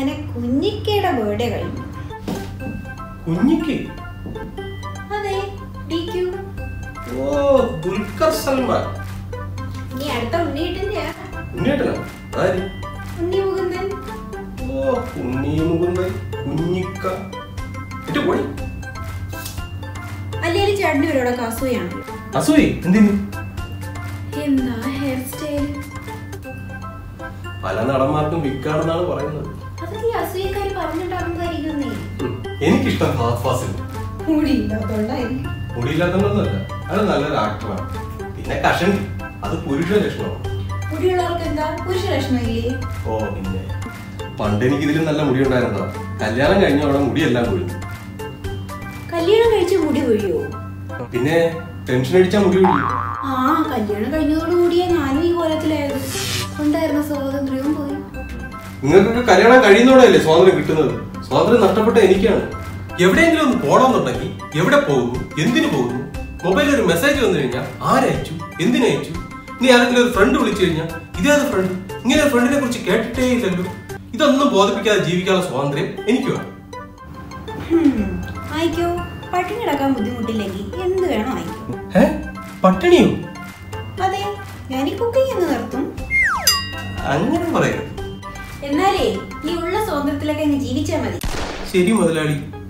അങ്ങനെ കുഞ്ഞിക്കയുടെ ബർത്ത്ഡേ കഴിഞ്ഞു കുഞ്ഞിക്ക് അതെ ഡി ക്യു ഓ ദുൽഖർ സൽമാൻ ഇനി അടുത്ത ഉണ്ണിയേട്ടന്റെയാ ഉണ്ണിയേട്ടനോ ആര് ഉണ്ണി മുകുന്ദൻ ഓ ഉണ്ണി മുകുന്ദൻ കുഞ്ഞിക്ക ഏറ്റു പോയി അല്ലെങ്കിൽ ചേട്ടൻ്റെ ഇവരോടൊക്കെ അസൂയാണ് അസൂയി എന്തിന് എന്താ ഹെയർ സ്റ്റൈൽ പല നടന്മാർക്കും വിക്കാണെന്നാണ് പറയുന്നത് അതൊക്കെ ഈ അസൂയക്കാര് പറഞ്ഞിട്ടാകുന്നതായിരിക്കുന്നേ ഉം. എനിക്കിഷ്ടം ഫഹദ് ഫാസിൽ മുടിയില്ലാത്തോണ്ടായിരിക്കും മുടിയില്ലാത്തതൊന്നുമല്ല അത് നല്ലൊരു ആക്ടറാണ് പിന്നെ കഷൻ അത് പുരുഷ ലക്ഷണമാണ് മുടിയുള്ളവർക്ക് എന്താ പുരുഷ ലക്ഷണമില്ലേ ഓ പിന്നെ പണ്ട് എനിക്ക് ഇതിലും നല്ല മുടി ഉണ്ടായിരുന്നതാ കല്യാണം കഴിഞ്ഞ അവിടെ മുടിയെല്ലാം കൊഴിഞ്ഞു കല്യാണം കഴിച്ച് മുടി കൊഴിയോ പിന്നെ ടെൻഷൻ അടിച്ചാ മുടി കൊഴിയും ആ കല്യാണം കഴിഞ്ഞതോടുകൂടിയാ ഞാനും ഈ കോലത്തിലായത് ഉണ്ടായിരുന്ന സ്വാതന്ത്ര്യവും പോയി നിങ്ങൾക്കൊക്കെ കല്യാണം കഴിയുന്നോടെയല്ലേ സ്വാതന്ത്ര്യം കിട്ടുന്നത് സ്വാതന്ത്ര്യം നഷ്ടപ്പെട്ട എനിക്കാണ് എവിടെയെങ്കിലും ഒന്ന് പോണമെന്നുണ്ടെങ്കിൽ എവിടെ പോകുന്നു എന്തിനു പോകുന്നു മൊബൈലിൽ ഒരു മെസ്സേജ് വന്നു കഴിഞ്ഞാൽ ആരയച്ചു എന്തിനയച്ചു ഇനി ആരെങ്കിലും ഒരു ഫ്രണ്ട് വിളിച്ചു കഴിഞ്ഞാൽ ഇതേത് ഫ്രണ്ട് ഇങ്ങനെ ഒരു ഫ്രണ്ടിനെ കുറിച്ച് കേട്ടിട്ടേ ഇല്ലല്ലോ ഇതൊന്നും ബോധിപ്പിക്കാതെ ജീവിക്കാനുള്ള സ്വാതന്ത്ര്യം എനിക്ക് വേണം ഹും, ആയിക്കോ പട്ടിണി കിടക്കാൻ ബുദ്ധിമുട്ടില്ലെങ്കിൽ എന്ത് വേണം ആയിക്കോ ഏ പട്ടിണിയോ അതെ ഞാൻ ഈ കുക്കിംഗ് എന്ന് നിർത്തും അങ്ങനെ പറയരുത് എന്നാലേ ഈ ഉള്ള സ്വാതന്ത്ര്യത്തിലൊക്കെ അങ്ങ് ജീവിച്ചാൽ മതി ശരി മുതലാളി